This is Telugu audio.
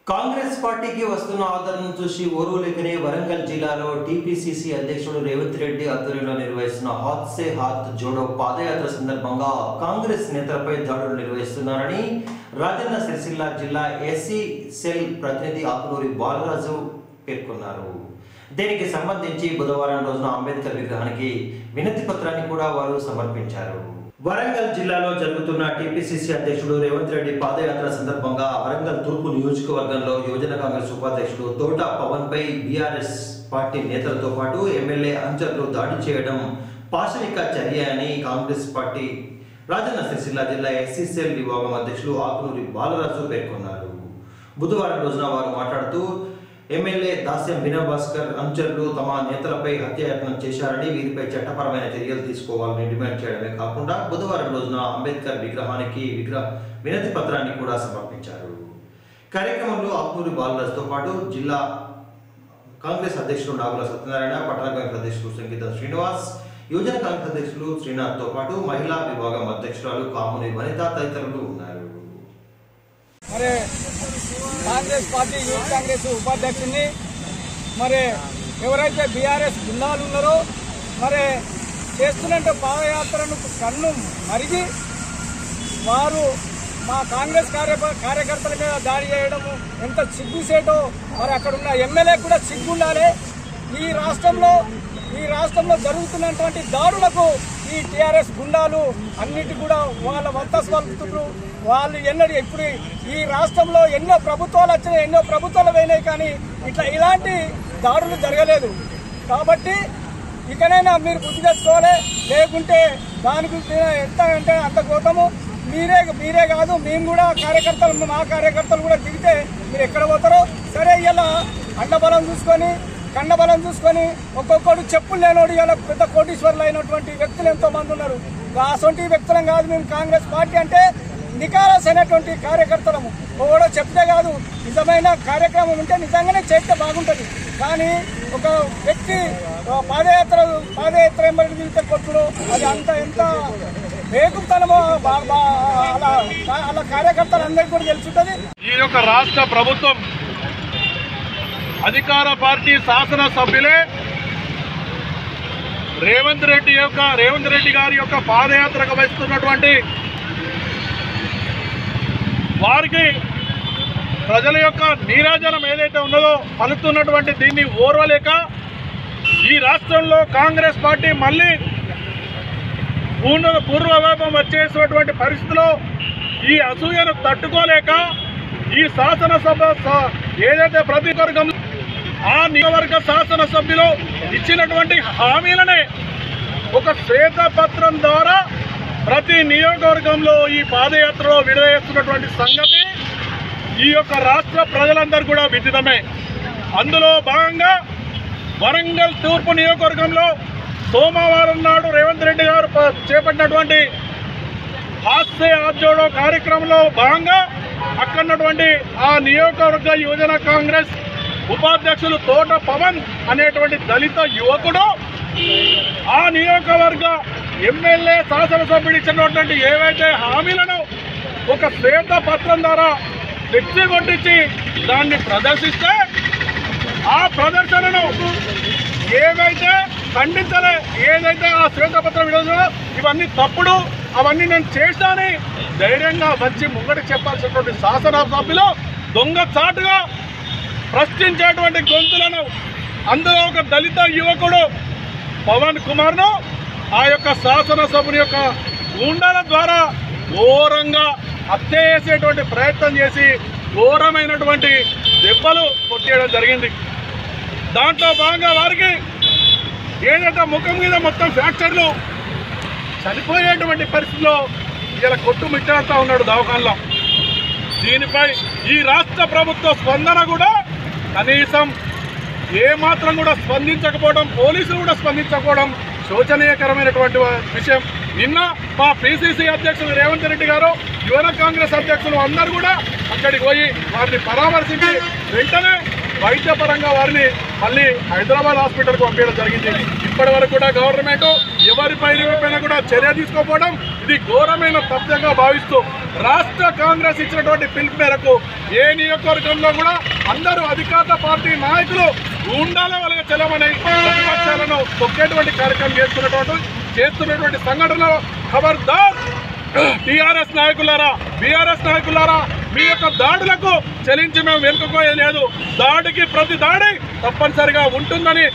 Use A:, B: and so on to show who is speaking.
A: కాంగ్రెస్ పార్టీకి వస్తున్న ఆదరణను చూసి ఓర్వలేకనే వరంగల్ జిల్లాలో టీపీసీసీ అధ్యక్షుడు రేవంత్ రెడ్డి ఆధ్వర్యంలో నిర్వహిస్తున్న హాత్ సే హాత్ జోడో పాదయాత్ర సందర్భంగా కాంగ్రెస్ నేతలపై దాడులు నిర్వహిస్తున్నారని రాజన్న సిరిసిల్ల జిల్లా ఎస్సీ సెల్ ప్రతినిధి ఆకునూరి బాలరాజు పేర్కొన్నారు దీనికి సంబంధించి బుధవారం రోజున అంబేద్కర్ విగ్రహానికి వినతి పత్రాన్ని కూడా వారు సమర్పించారు వరంగల్ జిల్లాలో జరుగుతున్న టీపీసీసీ అధ్యక్షుడు రేవంత్ రెడ్డి పాదయాత్ర సందర్భంగా వరంగల్ తూర్పు నియోజకవర్గంలో యువజన కాంగ్రెస్ ఉపాధ్యక్షుడు తోట పవన్ పై బీఆర్ఎస్ పార్టీ నేతలతో పాటు ఎమ్మెల్యే అంచర్లు దాడి చేయడం పాశవిక చర్య అని కాంగ్రెస్ పార్టీ రాజన్న సిరిసిల్ల జిల్లా ఎస్సీసీఎల్ విభాగం అధ్యక్షులు ఆకునూరి బాలరాజు పేర్కొన్నారు బుధవారం రోజున వారు మాట్లాడుతూ ఎమ్మెల్యే దాస్యం వినయభాస్కర్ అనుచరులు తమ నేతలపై హత్యాయత్నం చేశారని వీరిపై చట్టపరమైన చర్యలు తీసుకోవాలని డిమాండ్ చేయడమే కాకుండా బుధవారం రోజున అంబేద్కర్ విగ్రహానికి విగ్రహ వినతి పత్రాన్ని కూడా సమర్పించారు కార్యక్రమంలో ఆకునూరి బాలరాజుతో పాటు జిల్లా కాంగ్రెస్ అధ్యక్షులు నాగుల సత్యనారాయణ పట్టణ కాంగ్రెస్ అధ్యక్షులు సంగీత శ్రీనివాస్ యువజన కాంగ్రెస్ అధ్యక్షులు శ్రీనాథ్తో పాటు మహిళా విభాగం అధ్యక్షురాలు కాముని వనిత తదితరులు ఉన్నారు
B: మరి కాంగ్రెస్ పార్టీ యూత్ కాంగ్రెస్ ఉపాధ్యక్షుడిని మరి ఎవరైతే బీఆర్ఎస్ బృందాలు ఉన్నారో మరి చేస్తున్నట్టు పాదయాత్రను కన్ను మరిగి వారు మా కాంగ్రెస్ కార్య కార్యకర్తల మీద దాడి చేయడము ఎంత సిగ్గుసేటో మరి అక్కడ ఉన్న ఎమ్మెల్యే కూడా సిగ్గుండాలి ఈ రాష్ట్రంలో ఈ రాష్ట్రంలో జరుగుతున్నటువంటి దాడులకు ఈ టీఆర్ఎస్ గుండాలు అన్నిటి కూడా వాళ్ళ వద్దస్ పలుకుతున్నారు వాళ్ళు ఎన్నడూ ఇప్పుడు ఈ రాష్ట్రంలో ఎన్నో ప్రభుత్వాలు వచ్చినాయి ఎన్నో ప్రభుత్వాలు పోయినాయి కానీ ఇట్లా ఇలాంటి దాడులు జరగలేదు కాబట్టి ఇకనైనా మీరు బుద్ధి తెచ్చుకోవాలి లేకుంటే దానికి ఎంత అంటే అంత పోతాము మీరే మీరే కాదు మేము కూడా కార్యకర్తలు మా కార్యకర్తలు కూడా దిగితే మీరు ఎక్కడ పోతారో సరే ఇలా అండబలం చూసుకొని కండబలం చూసుకొని ఒక్కొక్కడు చెప్పులు లేనోడు ఇలా పెద్ద కోటీశ్వర్లు అయినటువంటి వ్యక్తులు ఎంతో మంది ఉన్నారు అసొంటి వ్యక్తులం కాదు మేము కాంగ్రెస్ పార్టీ అంటే నికారస్ అయినటువంటి కార్యకర్తలము ఒకడో చెప్తే కాదు నిజమైన కార్యక్రమం ఉంటే నిజంగానే చేస్తే బాగుంటుంది కానీ ఒక వ్యక్తి ఆ, పాదయాత్ర పాదయాత్ర ఎంబడి తిరిగితే కొట్టుడు అది అంత ఎంత వేగుతనమో బా- బా- అలా అలా కార్యకర్తలు అందరికీ కూడా తెలుసుంటుంది
C: ఈ యొక్క రాష్ట్ర ప్రభుత్వం అధికార పార్టీ శాసన సభ్యులే రేవంత్ రెడ్డి యొక్క రేవంత్ రెడ్డి గారి యొక్క పాదయాత్రకు వస్తున్నటువంటి వారికి ప్రజల యొక్క నీరాజనం ఏదైతే ఉన్నదో పలుకుతున్నటువంటి దీన్ని ఓర్వలేక ఈ రాష్ట్రంలో కాంగ్రెస్ పార్టీ మళ్ళీ పూర్ణ పూర్వవైభవం వచ్చేసినటువంటి పరిస్థితిలో ఈ అసూయను తట్టుకోలేక ఈ శాసనసభ స- ఏదైతే ప్రతి వర్గం ఆ నియోజకవర్గ శాసనసభ్యులు ఇచ్చినటువంటి హామీలనే ఒక శ్వేతపత్రం ద్వారా ప్రతి నియోజకవర్గంలో ఈ పాదయాత్రలో విడుదల సంగతి ఈ యొక్క రాష్ట్ర ప్రజలందరూ కూడా విదితమే అందులో భాగంగా వరంగల్ తూర్పు నియోజకవర్గంలో సోమవారం నాడు రేవంత్ రెడ్డి గారు ప- చేపట్టినటువంటి హాస్య ఆజోడో కార్యక్రమంలో భాగంగా అక్కడున్నటువంటి ఆ నియోజకవర్గ యువజన కాంగ్రెస్ ఉపాధ్యక్షులు తోట పవన్ అనేటువంటి దళిత యువకుడు ఆ నియోజకవర్గ ఎమ్మెల్యే శాసనసభ్యుడు ఇచ్చినటువంటి ఏవైతే హామీలను ఒక శ్వేత పత్రం ద్వారా తెచ్చి కొట్టించి దాన్ని ప్రదర్శిస్తే ఆ ప్రదర్శనను ఏవైతే ఖండించలే ఏదైతే ఆ శ్వేతపత్రం విడుదల ఇవన్నీ తప్పుడు అవన్నీ నేను చేశానని ధైర్యంగా వచ్చి ముంగటి చెప్పాల్సినటువంటి శాసన సభ్యులు దొంగ చాటుగా ప్రశ్నించేటువంటి గొంతులను అందులో ఒక దళిత యువకుడు పవన్ కుమార్ను ఆ యొక్క శాసనసభ్యుని యొక్క గుండాల ద్వారా ఘోరంగా హత్య చేసేటువంటి ప్రయత్నం చేసి ఘోరమైనటువంటి దెబ్బలు కొట్టేయడం జరిగింది దాంట్లో భాగంగా వారికి ఏదైతే ముఖం మీద మొత్తం ఫ్రాక్చర్లు చనిపోయేటువంటి పరిస్థితిలో ఇలా కొట్టు మిట్టాడుతూ ఉన్నాడు దవాఖానలో దీనిపై ఈ రాష్ట్ర ప్రభుత్వ స్పందన కూడా కనీసం ఏమాత్రం కూడా స్పందించకపోవడం పోలీసులు కూడా స్పందించకపోవడం శోచనీయకరమైనటువంటి విషయం నిన్న మా పిసిసి అధ్యక్షులు రేవంత్ రెడ్డి గారు యువన కాంగ్రెస్ అధ్యక్షులు అందరూ కూడా అక్కడికి పోయి వారిని పరామర్శించి వెంటనే వైద్యపరంగా వారిని మళ్ళీ హైదరాబాద్ హాస్పిటల్కి పంపించడం జరిగింది ఇప్పటి వరకు కూడా గవర్నమెంట్ ఎవరిపై పైన కూడా చర్య తీసుకోకపోవడం ఇది ఘోరమైన తప్యంగా భావిస్తూ రాష్ట్ర కాంగ్రెస్ ఇచ్చినటువంటి పిలుపు మేరకు ఏ నియోజకవర్గంలో కూడా అందరూ అధికార పార్టీ నాయకులు ఉండాల వాళ్ళకి చెల్లమని ప్రతిపక్షాలను తొక్కేటువంటి కార్యక్రమం చేస్తున్నటువంటి చేస్తున్నటువంటి సంఘటనలో ఖబర్దార్ టీఆర్ఎస్ నాయకులారా బీఆర్ఎస్ నాయకులారా మీ యొక్క దాడులకు చెలించి మేము వెనుకపోయేది లేదు దాడికి ప్రతి దాడి తప్పనిసరిగా ఉంటుందని